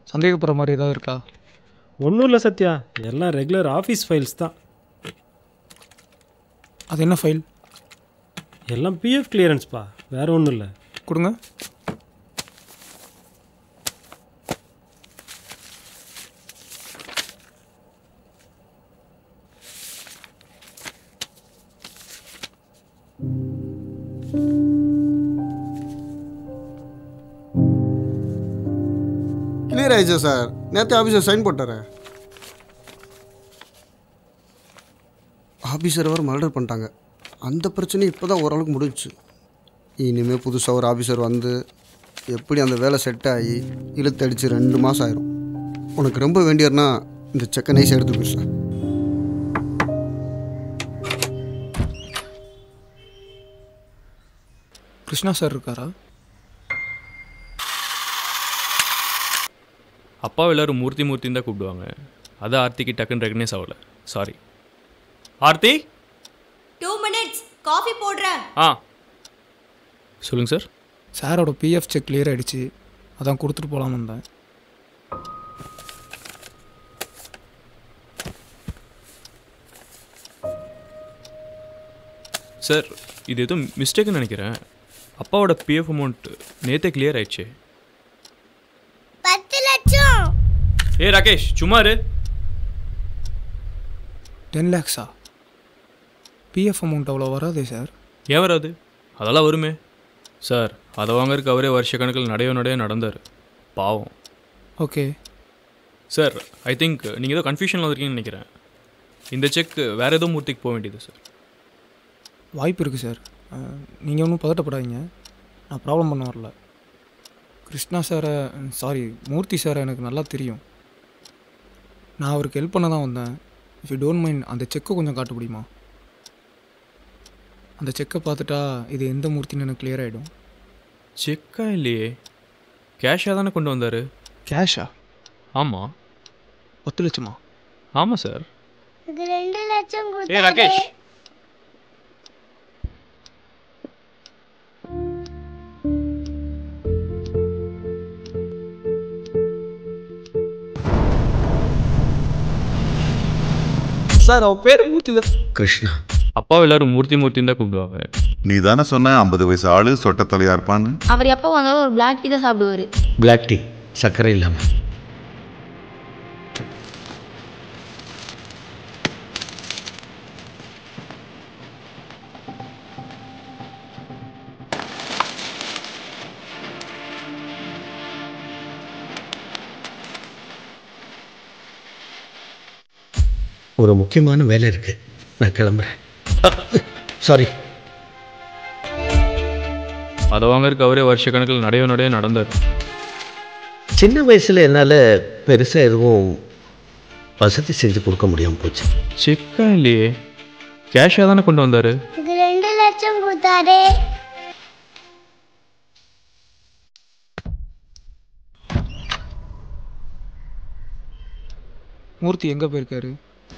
சந்தேகப்படுற மாதிரி ஏதாவது இருக்கா ஒன்றும் இல்லை சத்யா எல்லாம் ரெகுலர் ஆஃபீஸ் ஃபைல்ஸ் தான் அது என்ன ஃபைல் எல்லாம் பிஎஃப் கிளியரன்ஸ்ப்பா வேற ஒன்றும் இல்லை கொடுங்க கிளியர் ஆயிடுச்சு சார் நேற்று ஆஃபீஸர் சைன் போட்டாரு ஆஃபீஸர் வர மர்டர் பண்ணிட்டாங்க அந்த பிரச்சனை இப்போ தான் ஓரளவுக்கு முடிஞ்சுச்சு இனிமேல் புதுசாக ஒரு ஆஃபீஸர் வந்து எப்படி அந்த வேலை செட் ஆகி இழுத்தடிச்சு ரெண்டு மாதம் ஆயிரும் உனக்கு ரொம்ப வேண்டியதுனா இந்த செக்கை நைஸ் எடுத்து போய் சார் கிருஷ்ணா சார் இருக்காரா அப்பாவை எல்லாரும் மூர்த்தி மூர்த்தின்னு தான் கூப்பிடுவாங்க அது ஆர்த்திக்கு டக்குன்னு ரெகனைஸ் ஆகல sorry Aarthi two minutes coffee போடுறேன் ஆ சொல்லுங்கள் சார் சாரோட பிஎஃப் செக் கிளியர் ஆகிடுச்சு அதான் கொடுத்துட்டு போகலான்னு வந்தேன் சார் இது எதுவும் மிஸ்டேக்குன்னு நினைக்கிறேன் அப்பாவோட பிஎஃப் அமௌண்ட் நேற்றே கிளியர் ஆயிடுச்சு பத்து லட்சம் ஏ ராகேஷ் சும்மா இரு டென் லேக்ஸா பிஎஃப் அமௌண்ட் அவ்வளோ வராதே சார் ஏன் வராது அதெல்லாம் வருமே சார் அதை வாங்கறதுக்கு அவரே வருஷ கணக்கில் நடைய நடைய நடந்தார் பாவம் ஓகே சார் ஐ திங்க் நீங்கள் ஏதோ கன்ஃபியூஷனில் இருக்கீங்கன்னு நினைக்கிறேன் இந்த செக் வேறு ஏதோ மூர்த்திக்கு போக வேண்டியது சார் வாய்ப்பு இருக்குது சார் நீங்கள் ஒன்றும் பதட்டப்படாதீங்க நான் ப்ராப்ளம் பண்ண வரல கிருஷ்ணா சாரை சாரி மூர்த்தி சாரை எனக்கு நல்லா தெரியும் நான் அவருக்கு ஹெல்ப் பண்ண தான் வந்தேன் இஃப் யூ டோன்ட் மைண்ட் அந்த செக்கை கொஞ்சம் காட்ட முடியுமா அந்த செக்கை பார்த்துட்டா இது எந்த மூர்த்தின்னு எனக்கு clear ஆகிடும் செக்கா இல்லையே கேஷாக தானே கொண்டு வந்தார் கேஷா ஆமாம் பத்து லட்சமா ஆமாம் சார் இது ரெண்டு லட்சம் ஏ ராகேஷ் சார் அவன் பேர் மூர்த்தி தான் கிருஷ்ணா அப்பாவை எல்லாரும் மூர்த்தி மூர்த்தின்னு தான் கூப்பிடுவாங்க நீ தானே சொன்ன ஐம்பது வயசு ஆளு சொட்ட தலையா இருப்பான்னு அவர் எப்போ வந்தாலும் ஒரு பிளாக் டீ தான் சாப்பிடுவார் பிளாக் டீ சர்க்கரை இல்லாமல் ஒரு முக்கியமான வேலை இருக்கு நான் கிளம்புறேன் சாரி அதை வாங்கறதுக்கு அவரே வருஷ கணக்கில் நடைய நடைய நடந்தார் சின்ன வயசில் என்னால் பெருசாக எதுவும் வசதி செஞ்சு கொடுக்க முடியாமல் போச்சு செக்கா இல்லையே கேஷாக தானே கொண்டு வந்தார் இது ரெண்டு லட்சம் கொடுத்தாரே மூர்த்தி எங்கே போயிருக்காரு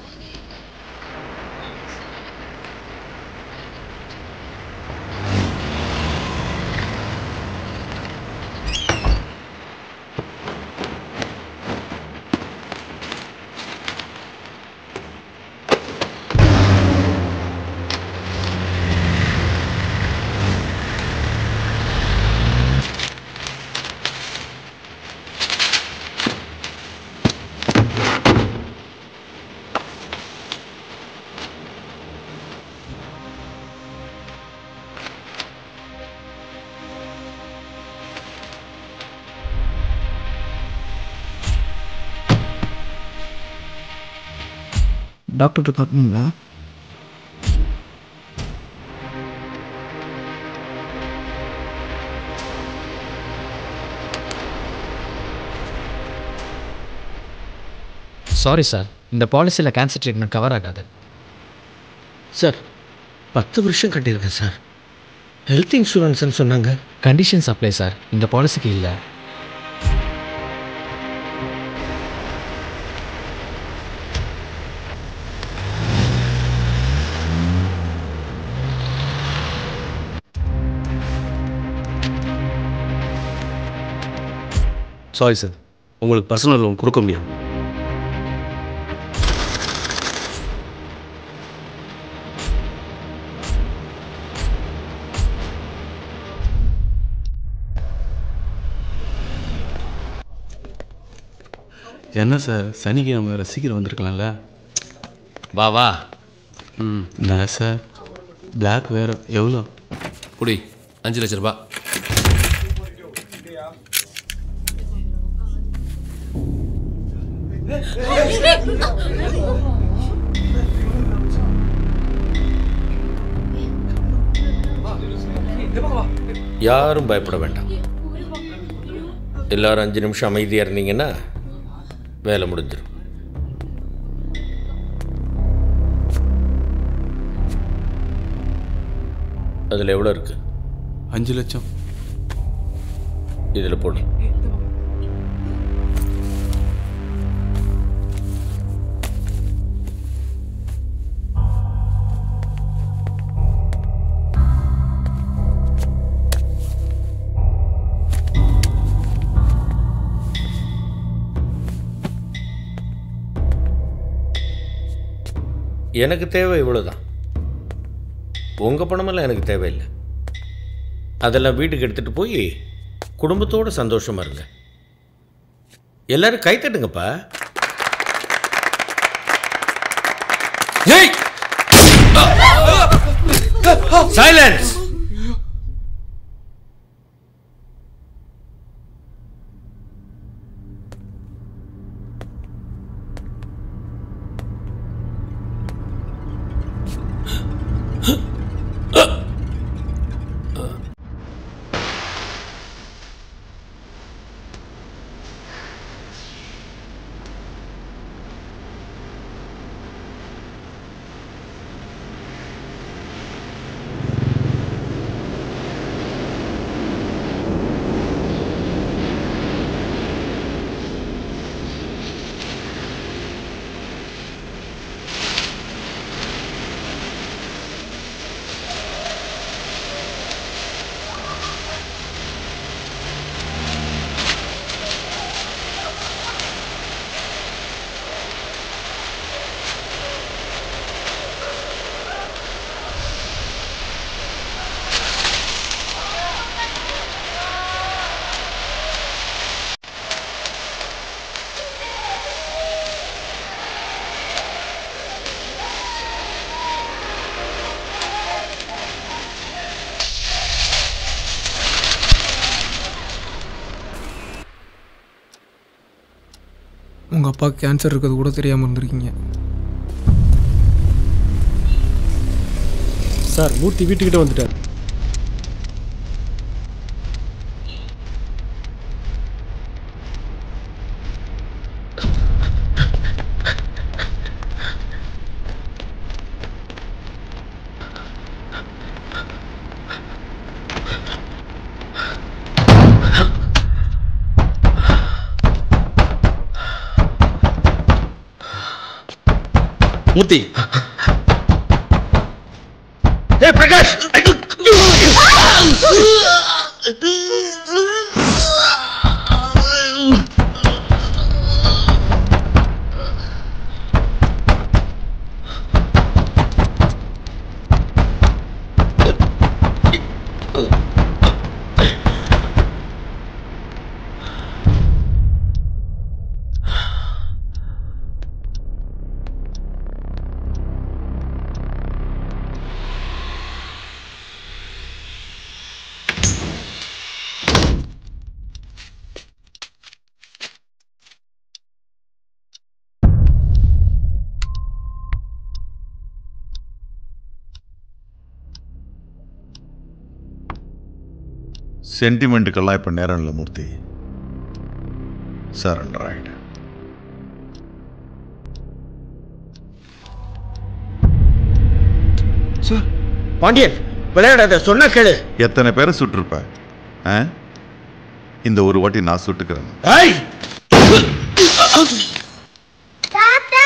டாக்டர்கிட்ட காட்டணுங்களா சாரி சார் இந்த பாலிசியில் கேன்சர் ட்ரீட்மெண்ட் கவர் ஆகாது சார் பத்து வருஷம் கட்டியிருக்கேன் சார் ஹெல்த் இன்சூரன்ஸ்னு சொன்னாங்க கண்டிஷன்ஸ் அப்ளை சார் இந்த பாலிசிக்கு இல்லை சாரி சார் உங்களுக்கு பர்சனல் லோன் கொடுக்க முடியாது என்ன சார் சனிக்கிழமை வேறு சீக்கிரம் வந்திருக்கலாம்ல வா வா ம் என்ன சார் பிளாக் வேறு எவ்வளோ குடி அஞ்சு லட்ச ரூபா யாரும் பயப்பட வேண்டாம் எல்லாரும் அஞ்சு நிமிஷம் அமைதியாக இருந்தீங்கன்னா வேலை முடிஞ்சிடும் அதில் எவ்வளோ இருக்கு அஞ்சு லட்சம் இதில் போடு எனக்கு தேவை இவ்வளோதான் உங்கள் பணமெல்லாம் எனக்கு தேவையில்லை அதெல்லாம் வீட்டுக்கு எடுத்துகிட்டு போய் குடும்பத்தோடு சந்தோஷமாக இருங்க எல்லாரும் கை தட்டுங்கப்பா சைலன்ஸ் உங்கள் அப்பாவுக்கு கேன்சர் இருக்கிறது கூட தெரியாமல் இருந்திருக்கீங்க சார் மூர்த்தி வீட்டுக்கிட்ட வந்துட்டார் மூர்த்தி ஏய் பிரகாஷ் சென்டிமெண்ட்டுக்கெல்லாம் இப்போ நேரம் இல்லை மூர்த்தி சரண்டர் ஆகிடு பாண்டியன் விளையாடாத சொன்னா கேளு எத்தனை பேரை சுட்டிருப்ப ஆ இந்த ஒரு வாட்டி நான் சுட்டுக்கிறேன் ஏய் தாத்தா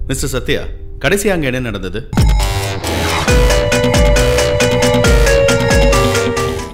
மிஸ்டர் சத்யா கடைசியா அங்கே என்ன நடந்தது